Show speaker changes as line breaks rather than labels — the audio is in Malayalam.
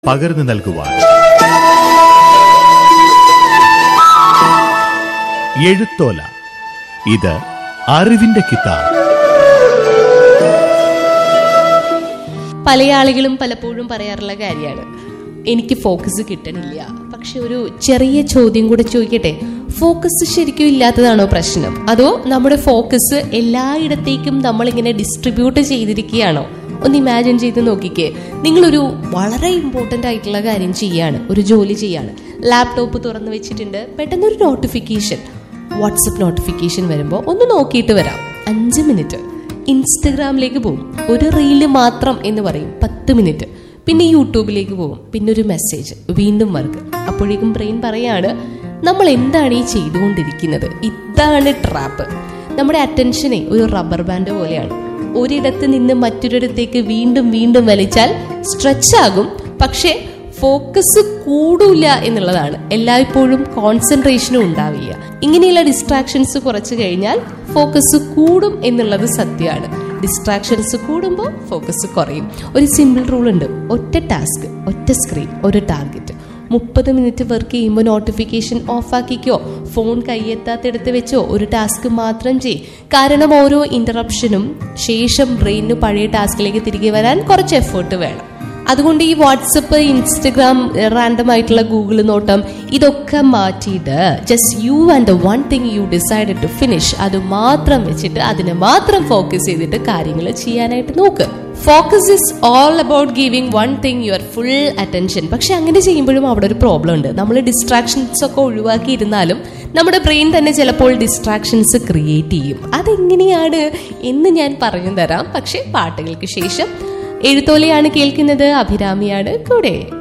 പകർന്നു നൽകുവാൻ എഴുത്തോല ഇത് അറിവിന്റെ കിതാബ്
പല ആളുകളും പലപ്പോഴും പറയാറുള്ള കാര്യമാണ് എനിക്ക് ഫോക്കസ് കിട്ടണില്ല പക്ഷെ ഒരു ചെറിയ ചോദ്യം കൂടെ ചോദിക്കട്ടെ ഫോക്കസ് ശരിക്കും ഇല്ലാത്തതാണോ പ്രശ്നം അതോ നമ്മുടെ ഫോക്കസ് എല്ലായിടത്തേക്കും നമ്മളിങ്ങനെ ഡിസ്ട്രിബ്യൂട്ട് ചെയ്തിരിക്കുകയാണോ ഒന്ന് ഇമാജിൻ ചെയ്ത് നോക്കിക്കേ നിങ്ങളൊരു വളരെ ഇമ്പോർട്ടൻ്റ് ആയിട്ടുള്ള കാര്യം ചെയ്യാണ് ഒരു ജോലി ചെയ്യാണ് ലാപ്ടോപ്പ് തുറന്നു വെച്ചിട്ടുണ്ട് പെട്ടെന്നൊരു നോട്ടിഫിക്കേഷൻ വാട്സപ്പ് നോട്ടിഫിക്കേഷൻ വരുമ്പോൾ ഒന്ന് നോക്കിയിട്ട് വരാം അഞ്ച് മിനിറ്റ് ഇൻസ്റ്റഗ്രാമിലേക്ക് പോകും ഒരു റീല് മാത്രം എന്ന് പറയും പത്ത് മിനിറ്റ് പിന്നെ യൂട്യൂബിലേക്ക് പോകും പിന്നെ ഒരു മെസ്സേജ് വീണ്ടും വർക്ക് അപ്പോഴേക്കും ബ്രെയിൻ പറയാണ് നമ്മൾ എന്താണ് ഈ ചെയ്തുകൊണ്ടിരിക്കുന്നത് ഇതാണ് ട്രാപ്പ് നമ്മുടെ അറ്റൻഷനെ ഒരു റബ്ബർ ബാൻഡ് പോലെയാണ് ഒരിടത്ത് നിന്ന് മറ്റൊരിടത്തേക്ക് വീണ്ടും വീണ്ടും വലിച്ചാൽ സ്ട്രെച്ച് ആകും പക്ഷേ ഫോക്കസ് കൂടില്ല എന്നുള്ളതാണ് എല്ലായ്പ്പോഴും കോൺസെൻട്രേഷനും ഉണ്ടാവില്ല ഇങ്ങനെയുള്ള ഡിസ്ട്രാക്ഷൻസ് കുറച്ച് കഴിഞ്ഞാൽ ഫോക്കസ് കൂടും എന്നുള്ളത് സത്യമാണ് ഡിസ്ട്രാക്ഷൻസ് കൂടുമ്പോൾ ഫോക്കസ് കുറയും ഒരു സിമ്പിൾ റൂൾ ഉണ്ട് ഒറ്റ ടാസ്ക് ഒറ്റ സ്ക്രീൻ ഒരു ടാർഗറ്റ് മുപ്പത് മിനിറ്റ് വർക്ക് ചെയ്യുമ്പോൾ നോട്ടിഫിക്കേഷൻ ഓഫാക്കിക്കോ ഫോൺ കയ്യെത്താത്തിടത്ത് വെച്ചോ ഒരു ടാസ്ക് മാത്രം ചെയ് കാരണം ഓരോ ഇന്ററപ്ഷനും ശേഷം ബ്രെയിനിന് പഴയ ടാസ്കിലേക്ക് തിരികെ വരാൻ കുറച്ച് എഫേർട്ട് വേണം അതുകൊണ്ട് ഈ വാട്സപ്പ് ഇൻസ്റ്റഗ്രാം റാൻഡം ആയിട്ടുള്ള ഗൂഗിൾ നോട്ടം ഇതൊക്കെ മാറ്റിയിട്ട് just you and the one thing you decide to finish അത് മാത്രം വെച്ചിട്ട് അതിനെ മാത്രം ഫോക്കസ് ചെയ്തിട്ട് കാര്യങ്ങൾ ചെയ്യാനായിട്ട് നോക്ക് focus is all about giving one thing your full attention പക്ഷെ അങ്ങനെ ചെയ്യുമ്പോഴും അവിടെ ഒരു പ്രോബ്ലം ഉണ്ട് നമ്മൾ ഡിസ്ട്രാക്ഷൻസ് ഒക്കെ ഒഴിവാക്കിയിരുന്നാലും നമ്മുടെ ബ്രെയിൻ തന്നെ ചിലപ്പോൾ ഡിസ്ട്രാക്ഷൻസ് ക്രിയേറ്റ് ചെയ്യും അതെങ്ങനെയാണ് എന്ന് ഞാൻ പറഞ്ഞു തരാം പക്ഷെ പാട്ടുകൾക്ക് ശേഷം എഴുത്തോലയാണ് കേൾക്കുന്നത് അഭിരാമിയാണ് കൂടെ